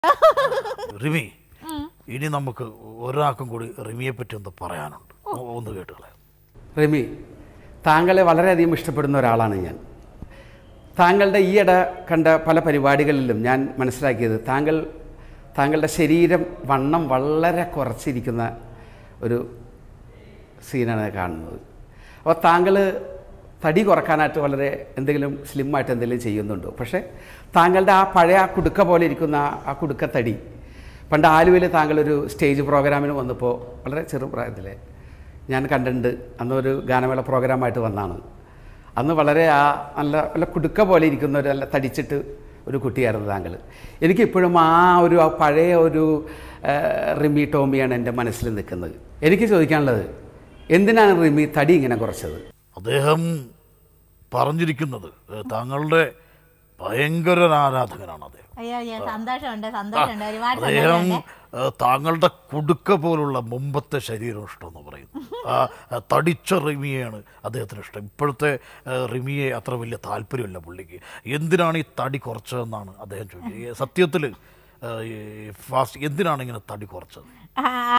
റിമി ഇനി നമുക്ക് ഒരാൾക്കും കൂടി റിമിയെ പറ്റി ഒന്ന് പറയാനുണ്ട് ഒന്ന് കേട്ടുകളെ റിമി താങ്കളെ വളരെയധികം ഇഷ്ടപ്പെടുന്ന ഒരാളാണ് ഞാൻ താങ്കളുടെ ഈയിടെ കണ്ട പല പരിപാടികളിലും ഞാൻ മനസ്സിലാക്കിയത് താങ്കൾ താങ്കളുടെ ശരീരം വണ്ണം വളരെ കുറച്ചിരിക്കുന്ന ഒരു സീനാണ് കാണുന്നത് അപ്പോൾ താങ്കൾ തടി കുറക്കാനായിട്ട് വളരെ എന്തെങ്കിലും സ്ലിമ്മായിട്ട് എന്തെങ്കിലും ചെയ്യുന്നുണ്ടോ പക്ഷേ താങ്കളുടെ ആ പഴയ ആ കുടുക്ക പോലെ ഇരിക്കുന്ന ആ- ആ കുടുക്ക തടി പണ്ട് ആലുവയിൽ താങ്കളൊരു സ്റ്റേജ് പ്രോഗ്രാമിന് വന്നപ്പോൾ വളരെ ചെറുപ്രായത്തിൽ ഞാൻ കണ്ടിട്ടുണ്ട് അന്നൊരു ഗാനമേള പ്രോഗ്രാമായിട്ട് വന്നാണ് അന്ന് വളരെ ആ നല്ല നല്ല കുടുക്ക പോലെ ഇരിക്കുന്ന ഒരു നല്ല തടിച്ചിട്ട് ഒരു കുട്ടിയായിരുന്നു താങ്കൾ എനിക്കിപ്പോഴും ആ ഒരു ആ പഴയ ഒരു ആ, റിമി ടോമിയാണ് എൻ്റെ മനസ്സിൽ നിൽക്കുന്നത് എനിക്ക് ചോദിക്കാനുള്ളത് എന്തിനാണ് റിമി തടി ഇങ്ങനെ കുറച്ചത് അദ്ദേഹം പറഞ്ഞിരിക്കുന്നത് ഏഹ്, താങ്കളുടെ ഭയങ്കര ആരാധകനാണ് അദ്ദേഹം അയ്യോ അയ്യോ സന്തോഷമുണ്ട് സന്തോഷമുണ്ട് ഒരുപാട് അദ്ദേഹം സന്തോഷമുണ്ട് ഏഹ്, താങ്കളുടെ കുടുക്ക പോലുള്ള മുമ്പത്തെ ശരീരം ഇഷ്ടമെന്ന് പറയുന്നു ആ ആ തടിച്ച റിമിയെയാണ് അദ്ദേഹത്തിന് ഇഷ്ടം ഇപ്പോഴത്തെ ഏഹ്, റിമിയെ അത്ര വലിയ താല്പര്യമില്ല പുള്ളിക്ക് എന്തിനാണ് ഈ തടി കുറച്ചതെന്നാണ് അദ്ദേഹം ചോദിച്ചത് സത്യത്തിൽ ഫാസ്റ്റ് എന്തിനാണ് ഇങ്ങനെ തടി കുറച്ചത് ആ,